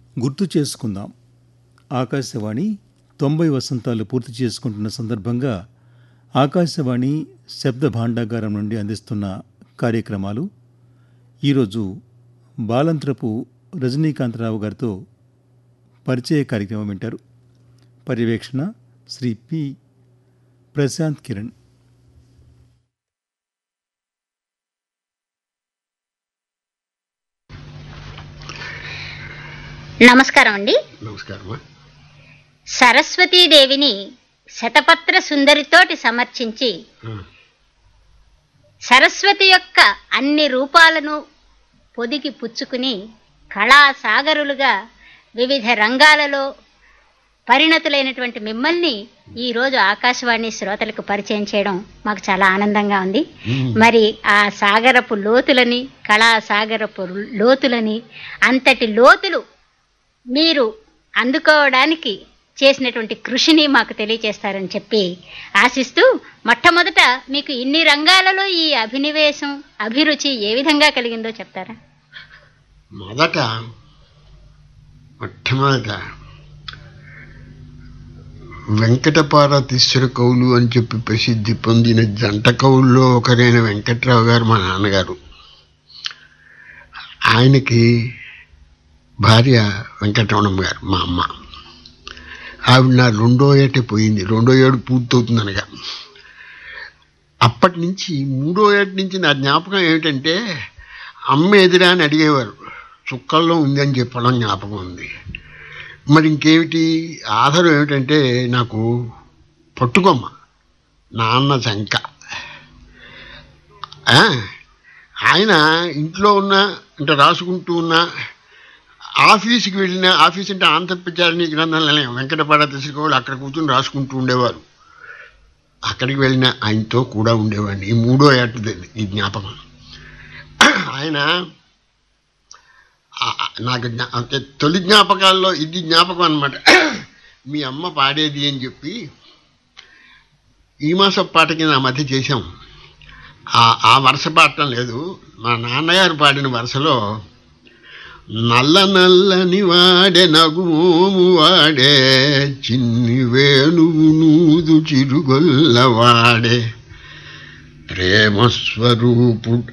గుర్తు చేసుకుందాం ఆకాశవాణి తొంభై వసంతాలు పూర్తి చేసుకుంటున్న సందర్భంగా ఆకాశవాణి శబ్ద భాండాగారం నుండి అందిస్తున్న కార్యక్రమాలు ఈరోజు బాలంత్రపు రజనీకాంతరావు గారితో పరిచయ కార్యక్రమం వింటారు పర్యవేక్షణ శ్రీ పి ప్రశాంత్ కిరణ్ నమస్కారం అండి నమస్కారమా సరస్వతీదేవిని శతపత్ర సుందరితోటి సమర్చించి సరస్వతి యొక్క అన్ని రూపాలను పొదిగి పుచ్చుకుని కళాసాగరులుగా వివిధ రంగాలలో పరిణతులైనటువంటి మిమ్మల్ని ఈరోజు ఆకాశవాణి శ్రోతలకు పరిచయం చేయడం మాకు చాలా ఆనందంగా ఉంది మరి ఆ సాగరపు లోతులని కళా సాగరపు లోతులని అంతటి లోతులు మీరు అందుకోవడానికి చేసినటువంటి కృషిని మాకు తెలియజేస్తారని చెప్పి ఆశిస్తూ మొట్టమొదట మీకు ఇన్ని రంగాలలో ఈ అభినివేశం అభిరుచి ఏ విధంగా కలిగిందో చెప్తారా మొదట మొట్టమొదట వెంకటపార్వతీశ్వర కవులు అని చెప్పి ప్రసిద్ధి పొందిన జంట కవుల్లో ఒకరైన వెంకట్రావు గారు మా నాన్నగారు ఆయనకి భార్య వెంకటరమణమ్మ గారు మా అమ్మ ఆవిడ నా రెండో ఏటే పోయింది రెండో ఏడు పూర్తవుతుంది అనగా అప్పటి నుంచి మూడో ఏటి నుంచి నా జ్ఞాపకం ఏమిటంటే అమ్మ ఎదురా అని అడిగేవారు చుక్కల్లో ఉంది అని చెప్పడం జ్ఞాపకం ఉంది మరి ఇంకేమిటి ఆధారం ఏమిటంటే నాకు పట్టుకొమ్మ నాన్న శంక ఆ, ఆయన ఇంట్లో ఉన్న అంటే రాసుకుంటూ ఉన్న ఆఫీస్కి వెళ్ళిన ఆఫీస్ అంటే ఆంధ్రప్రచారిణి గ్రంథాలయం వెంకటపాడ తీసుకోవాలి అక్కడ కూర్చొని రాసుకుంటూ ఉండేవారు అక్కడికి వెళ్ళిన ఆయనతో కూడా ఉండేవాడిని ఈ మూడో ఏటది ఈ జ్ఞాపకం ఆయన ఆ- ఆ- నాకు జ్ఞా- అంటే తొలి జ్ఞాపకాల్లో ఇది జ్ఞాపకం అనమాట మీ అమ్మ పాడేది అని చెప్పి ఈ మాసం పాట కింద ఆ మధ్య చేశాం ఆ ఆ వరుస పాడటం లేదు మా నాన్నగారు పాడిన వరుసలో నల్ల నల్లని వాడే నగుమోము వాడే చిన్ని వేణువు నూదు చిరుగొల్ల వాడే ప్రేమ స్వరూపుడు